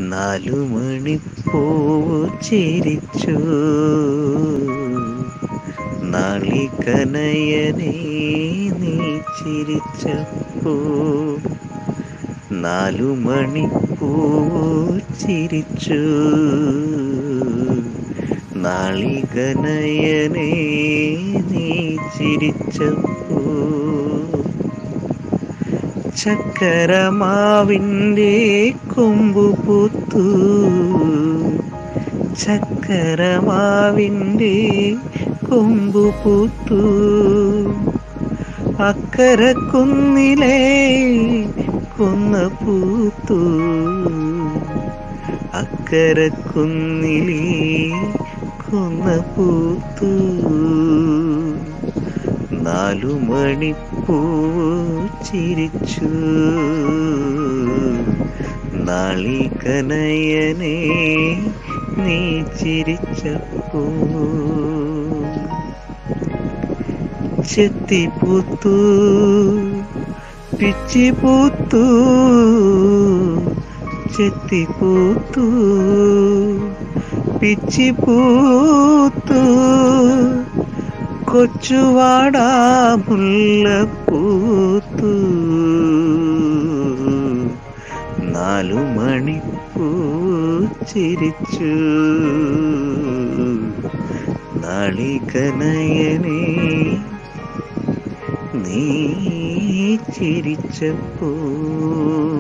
നാലു മണിപ്പൂവ് ചിരിച്ചു നാളികനയനെ നീ ചിരിച്ചപ്പോ നാലു മണിപ്പൂവ് ചിരിച്ചു നാളികനയനെ നീ ചിരിച്ചപ്പോ ചക്കരമാവിൻ്റെ കൊമ്പു പൂത്തു ചക്കരമാവിൻ്റെ കൊമ്പു പൂത്തു അക്കര കുന്നിലെ കൊന്ന പൂത്തു അക്കര കുന്നിലെ കൊന്ന പൂത്തു നാലു മണിപ്പൂ ചിരിച്ചു നാളികനയനെ നീ ചിരിച്ചപ്പോ ചെത്തിപ്പൂത്തു പിച്ചിപ്പൂത്തു ചെത്തിപ്പൂത്തു പിച്ചിപ്പൂത്തു കൊച്ചുവാടാ മുല്ലപ്പൂത്തു നാലു മണിപ്പൂ ചിരിച്ചു നാളികനയനെ നീ ചിരിച്ചപ്പോ